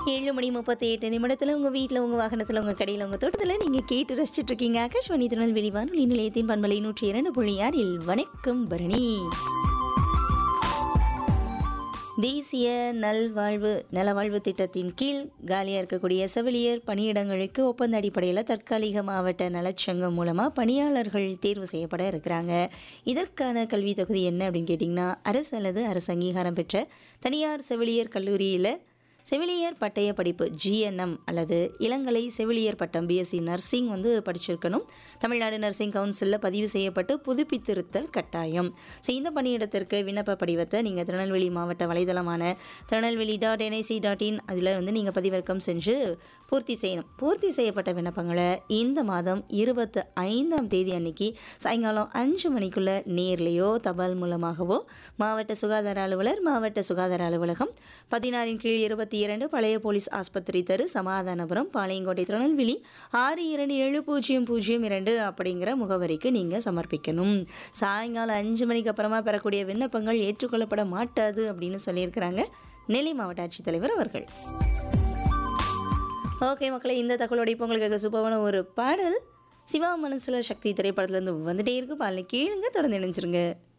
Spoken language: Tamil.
ஏழு மணி முப்பத்தி எட்டு நிமிடத்தில் உங்கள் வீட்டில் உங்கள் வாகனத்தில் உங்கள் கடையில் உங்கள் தோட்டத்தில் நீங்கள் கேட்டு ரசிச்சுட்டு இருக்கீங்க ஆகாஷ்வாணி திருநெல்வேலி வானொலி நிலையத்தின் பண்பலை நூற்றி இரண்டு புள்ளி ஆறில் வணக்கம் பரணி தேசிய நல்வாழ்வு நலவாழ்வு திட்டத்தின் கீழ் காலியாக இருக்கக்கூடிய செவிலியர் பணியிடங்களுக்கு ஒப்பந்த அடிப்படையில் தற்காலிக மாவட்ட நலச்சங்கம் மூலமாக பணியாளர்கள் தேர்வு செய்யப்பட இருக்கிறாங்க இதற்கான கல்வி தகுதி என்ன அப்படின்னு கேட்டிங்கன்னா அரசு அல்லது அரசு அங்கீகாரம் பெற்ற தனியார் செவிலியர் கல்லூரியில் செவிலியர் பட்டய படிப்பு ஜிஎன்எம் அல்லது இளங்கலை செவிலியர் பட்டம் பிஎஸ்சி நர்சிங் வந்து படிச்சிருக்கணும் தமிழ்நாடு நர்சிங் கவுன்சிலில் பதிவு செய்யப்பட்டு புதுப்பித்திருத்தல் கட்டாயம் ஸோ இந்த பணியிடத்திற்கு விண்ணப்ப படிவத்தை நீங்கள் திருநெல்வேலி மாவட்ட வலைதளமான Tirunelveli dot NIC dot in அதில் வந்து நீங்கள் பதிவிறக்கம் செஞ்சு பூர்த்தி செய்யணும் பூர்த்தி செய்யப்பட்ட விண்ணப்பங்களை இந்த மாதம் இருபத்து ஐந்தாம் தேதி அன்னைக்கு சாயங்காலம் அஞ்சு மணிக்குள்ளே நேர்லேயோ தபால் மூலமாகவோ மாவட்ட சுகாதார அலுவலர் மாவட்ட சுகாதார அலுவலகம் பதினாறின் கீழ் இருபத்தி இரண்டு பழைய போலீஸ் ஆஸ்பத்திரி தெரு சமாதானபுரம் பாளையங்கோட்டை திருநெல்வேலி ஆறு இரண்டு ஏழு பூஜ்ஜியம் பூஜ்ஜியம் இரண்டு அப்படிங்கிற முகவரிக்கு நீங்கள் சமர்ப்பிக்கணும் சாயங்காலம் அஞ்சு மணிக்கு அப்புறமா பெறக்கூடிய விண்ணப்பங்கள் ஏற்றுக்கொள்ளப்பட மாட்டாது அப்படின்னு சொல்லியிருக்கிறாங்க நெல்லை மாவட்ட ஆட்சித்தலைவர் அவர்கள் ஓகே மக்களே இந்த தகவலோட இப்போ உங்களுக்கு சூப்பரான ஒரு பாடல் சிவா மனசுல சக்தி திரைப்படத்துலேருந்து வந்துட்டே இருக்கு பாலில் கீழுங்க தொடர்ந்து நினைச்சிருங்க